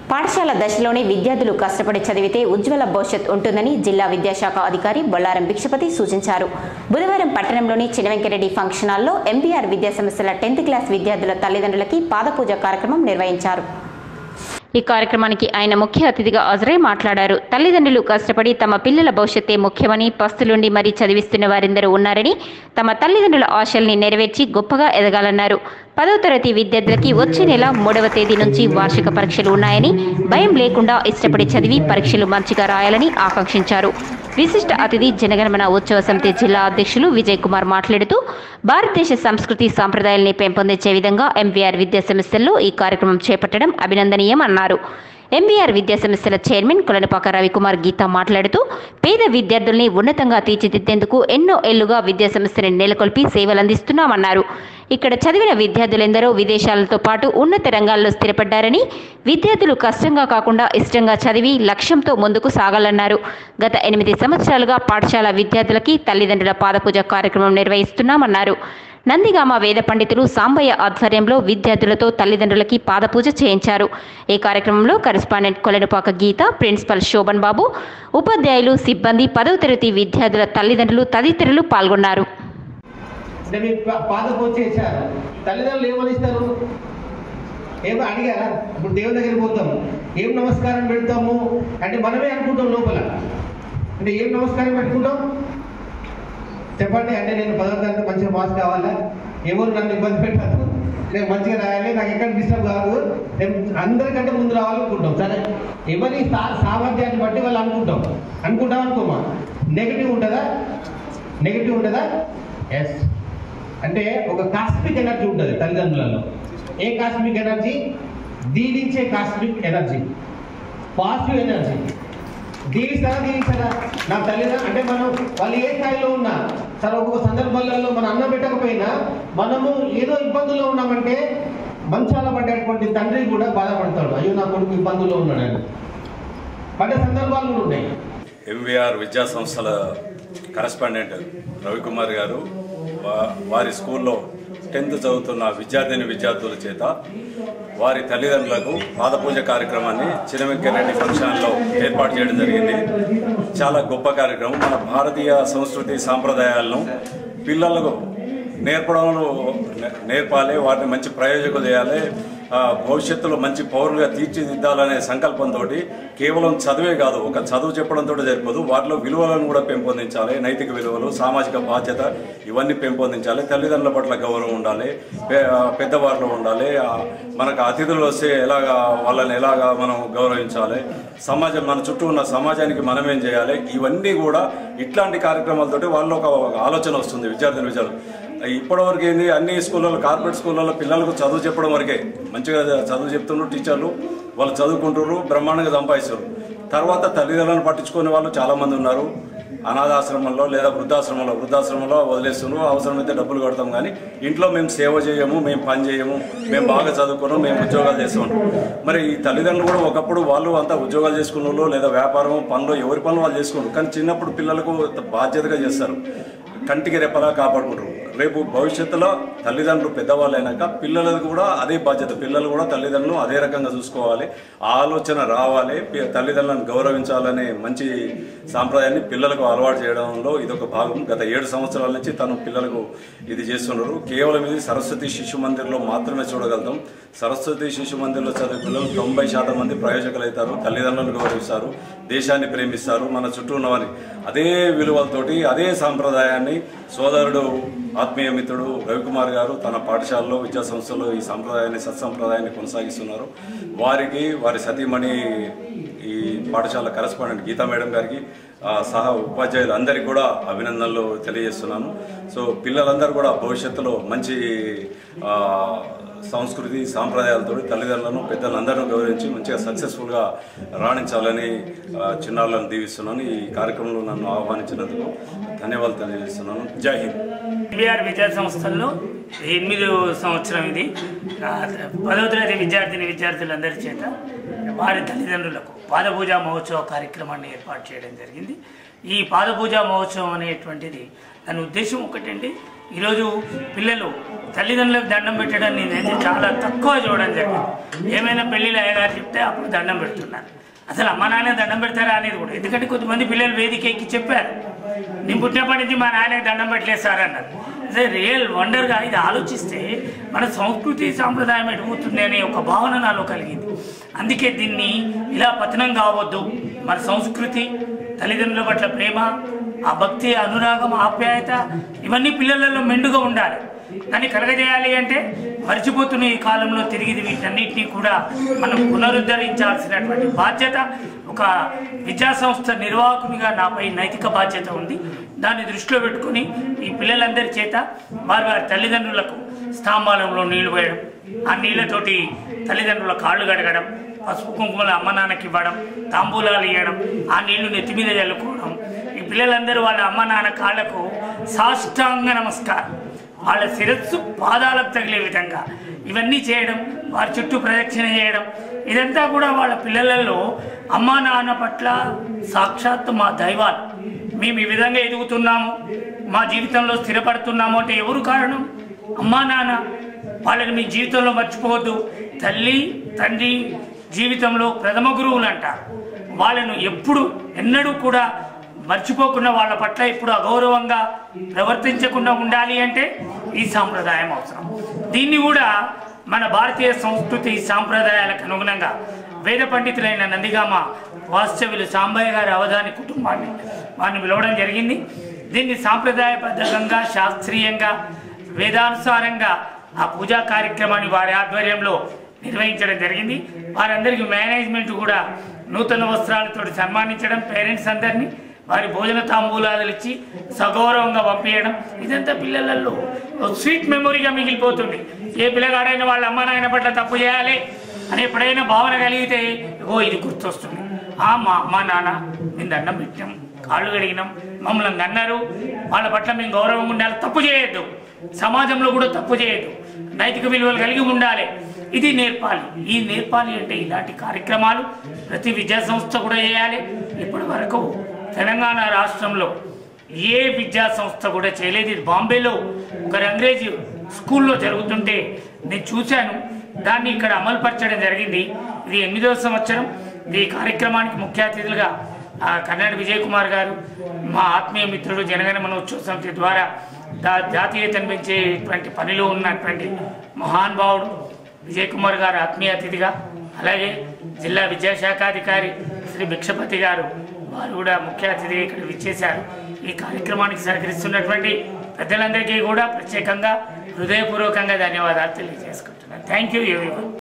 పాఠశాల దశలోనే విద్యార్థులు కష్టపడి చదివితే ఉజ్వల భవిష్యత్ ఉంటుందని జిల్లా విద్యాశాఖ అధికారి బొల్లారం భిక్షపతి సూచించారు బుధవారం పట్టణంలోని చినవెంకరెడ్డి ఫంక్షన్ హాల్లో ఎంపీఆర్ విద్యా సంస్థల టెన్త్ క్లాస్ విద్యార్థుల తల్లిదండ్రులకి పాదపూజ కార్యక్రమం నిర్వహించారు ఈ కార్యక్రమానికి ఆయన ముఖ్య అతిథిగా హాజరై మాట్లాడారు తల్లిదండ్రులు కష్టపడి తమ పిల్లల భవిష్యత్తే ముఖ్యమని పస్తులుండి మరీ చదివిస్తున్న వారెందరూ ఉన్నారని తమ తల్లిదండ్రుల ఆశల్ని నెరవేర్చి గొప్పగా ఎదగాలన్నారు పదో తరగతి విద్యార్థులకి వచ్చే నెల మూడవ తేదీ నుంచి వార్షిక పరీక్షలు ఉన్నాయని భయం లేకుండా ఇష్టపడి చదివి పరీక్షలు మంచిగా రాయాలని ఆకాంక్షించారు విశిష్ట అతిథి జనగణమన ఉత్సవ సమితి జిల్లా అధ్యక్షులు విజయ్ కుమార్ మాట్లాడుతూ భారతదేశ సంస్కృతి సాంప్రదాయాల్ని పెంపొందించే విధంగా ఎంపీఆర్ విద్యా సంస్థల్లో ఈ కార్యక్రమం చేపట్టడం అభినందనీయమన్నారు ఎంబీఆర్ విద్యా సంస్థల చైర్మన్ కొలనపాక రవికుమార్ గీత మాట్లాడుతూ పేద విద్యార్థుల్ని ఉన్నతంగా తీర్చిదిద్దేందుకు ఎన్నో ఏళ్లుగా విద్యా సంస్థని నెలకొల్పి సేవలందిస్తున్నామన్నారు ఇక్కడ చదివిన విద్యార్థులెందరో విదేశాలతో పాటు ఉన్నత రంగాల్లో స్థిరపడ్డారని విద్యార్థులు కష్టంగా కాకుండా ఇష్టంగా చదివి లక్ష్యంతో ముందుకు సాగాలన్నారు గత ఎనిమిది సంవత్సరాలుగా పాఠశాల విద్యార్థులకి తల్లిదండ్రుల పాదపూజ కార్యక్రమం నిర్వహిస్తున్నామన్నారు నందిగామ వేద పండితులు సాంబయ్య ఆధ్వర్యంలో విద్యార్థులతో తల్లిదండ్రులకి పాదపూజ చేయించారు ఈ కార్యక్రమంలో కరెస్పాండెంట్ కొలెనుపాక గీత ప్రిన్సిపల్ శోభన్ బాబు ఉపాధ్యాయులు సిబ్బంది పదవ తరగతి విద్యార్థుల తల్లిదండ్రులు తదితరులు పాల్గొన్నారు అంటే మీ పా- పాద పూజ చేశారు తల్లిదండ్రులు ఏమని ఇస్తారు ఏమో అడిగారా ఇప్పుడు దేవుని దగ్గరికి పోతాము ఏం నమస్కారం పెడతాము అంటే మనమే అనుకుంటాం లోపల అంటే ఏం నమస్కారం పెట్టుకుంటాం చెప్పండి అంటే నేను పదవ తరగతి మంచిగా పాస్ కావాలా ఎవరు నన్ను ఇబ్బంది పెట్టారు నేను మంచిగా రాయాలి నాకు ఎక్కడ డిస్టర్బ్ కాదు నేను అందరికంటే ముందు రావాలనుకుంటాం సరే ఎవరి సా- సామర్థ్యాన్ని బట్టి వాళ్ళు అనుకుంటాం అనుకుంటాం అనుకోమా నెగిటివ్ ఉంటుందా నెగిటివ్ ఉంటుందా ఎస్ అంటే ఒక కాస్మిక్ ఎనర్జీ ఉంటుంది తల్లిదండ్రులలో ఏ కాస్మిక్ ఎనర్జీ దీనించే కాస్మిక్ ఎనర్జీ పాజిటివ్ ఎనర్జీ దీవిస్తారా దీవిస్తారా నా తల్లిదండ్రులు అంటే మనం వాళ్ళు ఏ స్థాయిలో ఉన్నా సరే ఒక్కొక్క సందర్భాలలో మనం అన్నం పెట్టకపోయినా మనము ఏదో ఇబ్బందుల్లో ఉన్నామంటే మంచాల పడ్డటువంటి తండ్రి కూడా బాధపడతాడు అయ్యో నా కొడుకు ఇబ్బందుల్లో ఉన్నాడని పడ్డ సందర్భాలు కూడా ఉన్నాయి ఎంవీఆర్ విద్యా సంస్థల కరస్పాండెంట్ రవికుమార్ గారు వా- వారి స్కూల్లో టెన్త్ చదువుతున్న విద్యార్థిని విద్యార్థుల చేత వారి తల్లిదండ్రులకు పాదపూజ కార్యక్రమాన్ని చినవెంకరెడ్డి ఫంక్షన్లో ఏర్పాటు చేయడం జరిగింది చాలా గొప్ప కార్యక్రమం మన భారతీయ సంస్కృతి సాంప్రదాయాలను పిల్లలకు నేర్పడంలో నే- నేర్పాలి వాటిని మంచి ప్రయోజకులు చేయాలి ఆ, భవిష్యత్తులో మంచి పౌరులుగా తీర్చిదిద్దాలనే సంకల్పంతో కేవలం చదువే కాదు ఒక చదువు చెప్పడంతో సరిపోదు వాటిలో విలువలను కూడా పెంపొందించాలి నైతిక విలువలు సామాజిక బాధ్యత ఇవన్నీ పెంపొందించాలి తల్లిదండ్రుల పట్ల గౌరవం ఉండాలి పె- ఆ, పెద్దవారిలో ఉండాలి ఆ, మనకు అతిథులు వస్తే ఎలాగా వాళ్ళని ఎలాగా మనం గౌరవించాలి సమాజం మన చుట్టూ ఉన్న సమాజానికి మనం ఏం చేయాలి ఇవన్నీ కూడా ఇట్లాంటి కార్యక్రమాలతోటి వాళ్ళు ఒక ఒక ఆలోచన వస్తుంది విద్యార్థిని విద్యార్థులు ఇప్పటివరకు ఏంది అన్ని స్కూళ్ళలో కార్పొరేట్ స్కూళ్ళలో పిల్లలకు చదువు చెప్పడం వరకే మంచిగా చదువు చెప్తున్నారు టీచర్లు వాళ్ళు చదువుకుంటారు బ్రహ్మాండంగా సంపాదిస్తారు తర్వాత తల్లిదండ్రులను పట్టించుకునే వాళ్ళు చాలా మంది ఉన్నారు అనాథాశ్రమంలో లేదా వృద్ధాశ్రమంలో వృద్ధాశ్రమంలో వదిలేస్తున్నారు అవసరమైతే డబ్బులు కడతాం కానీ ఇంట్లో మేము సేవ చేయము మేము పని చేయము మేము బాగా చదువుకున్నాం మేము ఉద్యోగాలు చేస్తాం మరి ఈ తల్లిదండ్రులు కూడా ఒకప్పుడు వాళ్ళు అంతా ఉద్యోగాలు చేసుకున్న వాళ్ళు లేదా వ్యాపారం పనులు ఎవరి పనులు వాళ్ళు చేసుకున్నారు కానీ చిన్నప్పుడు పిల్లలకు బాధ్యతగా చేస్తారు కంటికి రెప్పలా కాపాడుకుంటారు రేపు భవిష్యత్తులో తల్లిదండ్రులు పెద్దవాళ్ళు అయినాక పిల్లలకు కూడా అదే బాధ్యత పిల్లలు కూడా తల్లిదండ్రులు అదే రకంగా చూసుకోవాలి ఆ ఆలోచన రావాలి పి- తల్లిదండ్రులను గౌరవించాలనే మంచి సాంప్రదాయాన్ని పిల్లలకు అలవాటు చేయడంలో ఇదొక భాగం గత ఏడు సంవత్సరాల నుంచి తను పిల్లలకు ఇది చేస్తున్నారు కేవలం ఇది సరస్వతి శిశు మందిర్లో మాత్రమే చూడగలుగుతాం సరస్వతి శిశు మందిర్లో చదివే పిల్లలు తొంభై శాతం మంది ప్రయోజకులు అవుతారు తల్లిదండ్రులను గౌరవిస్తారు దేశాన్ని ప్రేమిస్తారు మన చుట్టూ ఉన్నవారిని అదే విలువలతోటి అదే సాంప్రదాయాన్ని సోదరుడు ఆత్మీయ మిత్రుడు రవికుమార్ గారు తన పాఠశాలలో విద్యా సంస్థలో ఈ సాంప్రదాయాన్ని సత్సంప్రదాయాన్ని కొనసాగిస్తున్నారు వారికి వారి సతీమణి ఈ పాఠశాల కరెస్పాండెంట్ గీతా మేడం గారికి ఆ, సహా ఉపాధ్యాయులు అందరికీ కూడా అభినందనలు తెలియజేస్తున్నాను సో పిల్లలందరూ కూడా భవిష్యత్తులో మంచి ఆ, సంస్కృతి సాంప్రదాయాలతో తల్లిదండ్రులను పెద్దలందరినీ గౌరవించి మంచిగా సక్సెస్ఫుల్గా రాణించాలని ఆ, చిన్నారులను దీవిస్తున్నాను ఈ కార్యక్రమంలో నన్ను ఆహ్వానించినందుకు ధన్యవాదాలు తెలియజేస్తున్నాను జై హింద్ బీఆర్ విద్యా సంస్థల్లో ఎనిమిదో సంవత్సరం ఇది ఆ, పదవ తరగతి విద్యార్థిని విద్యార్థులందరి చేత వారి తల్లిదండ్రులకు పాదపూజ మహోత్సవ కార్యక్రమాన్ని ఏర్పాటు చేయడం జరిగింది ఈ పాదపూజ మహోత్సవం అనేటువంటిది దాని ఉద్దేశం ఒకటండి ఈరోజు పిల్లలు తల్లిదండ్రులకు దండం పెట్టడం నేనైతే చాలా తక్కువ చూడడం జరిగింది ఏమైనా పెళ్ళిళ్ళు అయ్యగారు చెప్తే అప్పుడు దండం పెడుతున్నాను అసలు అమ్మ నాన్న దండం పెడతారా అనేది కూడా ఎందుకంటే కొంతమంది పిల్లలు వేదిక ఎక్కి చెప్పారు నేను పుట్టినప్పటి నుంచి మా నాన్నకి దండం పెట్టలేదు సార్ అన్నారు అదే రియల్ వండర్గా ఇది ఆలోచిస్తే మన సంస్కృతి సాంప్రదాయం ఎటుపోతుంది అనే ఒక భావన నాలో కలిగింది అందుకే దీన్ని ఇలా పతనం కావద్దు మన సంస్కృతి తల్లిదండ్రుల పట్ల ప్రేమ ఆ భక్తి అనురాగం ఆప్యాయత ఇవన్నీ పిల్లలలో మెండుగా ఉండాలి దాన్ని కలగజేయాలి అంటే మర్చిపోతున్న ఈ కాలంలో తిరిగి వీటన్నిటినీ కూడా మనం పునరుద్ధరించాల్సినటువంటి బాధ్యత ఒక విద్యా సంస్థ నిర్వాహకునిగా నాపై నైతిక బాధ్యత ఉంది దాన్ని దృష్టిలో పెట్టుకుని ఈ పిల్లలందరి చేత వారి వారి తల్లిదండ్రులకు స్తాంబాలంలో నీళ్లు పోయడం ఆ నీళ్లతోటి తల్లిదండ్రుల కాళ్ళు గడగడం పసుపు కుంకుమలు అమ్మ నాన్నకి ఇవ్వడం తాంబూలాలు ఇవ్వడం ఆ నీళ్లు నెత్తి మీద చల్లుకోవడం ఈ పిల్లలందరూ వాళ్ళ అమ్మ నాన్న కాళ్ళకు సాష్టాంగ నమస్కారం వాళ్ళ శిరస్సు పాదాలకు తగిలే విధంగా ఇవన్నీ చేయడం వారి చుట్టూ ప్రదక్షిణ చేయడం ఇదంతా కూడా వాళ్ళ పిల్లలలో అమ్మా నాన్న పట్ల సాక్షాత్తు మా దైవాలు మేము ఈ విధంగా ఎదుగుతున్నాము మా జీవితంలో స్థిరపడుతున్నాము అంటే ఎవరు కారణం అమ్మా నాన్న వాళ్ళని మీ జీవితంలో మర్చిపోవద్దు తల్లి తండ్రి జీవితంలో ప్రథమ గురువులు అంటారు వాళ్ళను ఎప్పుడు ఎన్నడూ కూడా మర్చిపోకుండా వాళ్ళ పట్ల ఇప్పుడు అగౌరవంగా ప్రవర్తించకుండా ఉండాలి అంటే ఈ సాంప్రదాయం అవసరం దీన్ని కూడా మన భారతీయ సంస్కృతి సాంప్రదాయాలకు అనుగుణంగా వేద పండితులైన నందిగామ వాస్తవ్యులు సాంబయ్య గారి అవధాని కుటుంబాన్ని వారిని పిలవడం జరిగింది దీన్ని సాంప్రదాయబద్ధంగా శాస్త్రీయంగా వేదానుసారంగా ఆ పూజా కార్యక్రమాన్ని వారి ఆధ్వర్యంలో నిర్వహించడం జరిగింది వారందరికీ మేనేజ్మెంట్ కూడా నూతన వస్త్రాలతో సన్మానించడం పేరెంట్స్ అందరినీ వారి భోజన తాంబూలాలు ఇచ్చి సగౌరవంగా పంపించడం ఇదంతా పిల్లలలో స్వీట్ మెమొరీగా మిగిలిపోతుంది ఏ పిల్లగాడైనా వాళ్ళ అమ్మ నాయన పట్ల తప్పు చేయాలి అని ఎప్పుడైనా భావన కలిగితే ఓ ఇది గుర్తొస్తుంది ఆ మా అమ్మ నాన్న మేము దండం పెట్టాం కాళ్ళు కడిగినాం మమ్మల్ని అన్నారు వాళ్ళ పట్ల మేము గౌరవంగా ఉండాలి తప్పు చేయొద్దు సమాజంలో కూడా తప్పు చేయొద్దు నైతిక విలువలు కలిగి ఉండాలి ఇది నేర్పాలి ఈ నేర్పాలి అంటే ఇలాంటి కార్యక్రమాలు ప్రతి విద్యా సంస్థ కూడా చేయాలి ఇప్పటి వరకు తెలంగాణ రాష్ట్రంలో ఏ విద్యా సంస్థ కూడా చేయలేదు ఇది బాంబేలో ఒక రంగ్రేజీ స్కూల్లో జరుగుతుంటే నేను చూశాను దాన్ని ఇక్కడ అమలుపరచడం జరిగింది ఇది ఎనిమిదవ సంవత్సరం ఈ కార్యక్రమానికి ముఖ్య అతిథులుగా ఆ, కర్నాటి విజయ్ కుమార్ గారు మా ఆత్మీయ మిత్రుడు జనగణమన ఉత్సవ సమితి ద్వారా దా జాతీయతను పెంచేటువంటి పనిలో ఉన్నటువంటి మహానుభావుడు విజయ్ కుమార్ గారు ఆత్మీయ అతిథిగా అలాగే జిల్లా విద్యాశాఖాధికారి శ్రీ భిక్షపతి గారు వారు కూడా ముఖ్య అతిథిగా ఇక్కడ విచ్చేశారు ఈ కార్యక్రమానికి సహకరిస్తున్నటువంటి పెద్దలందరికీ కూడా ప్రత్యేకంగా హృదయపూర్వకంగా ధన్యవాదాలు తెలియజేసుకుంటున్నాను థ్యాంక్ యూ ఎవరి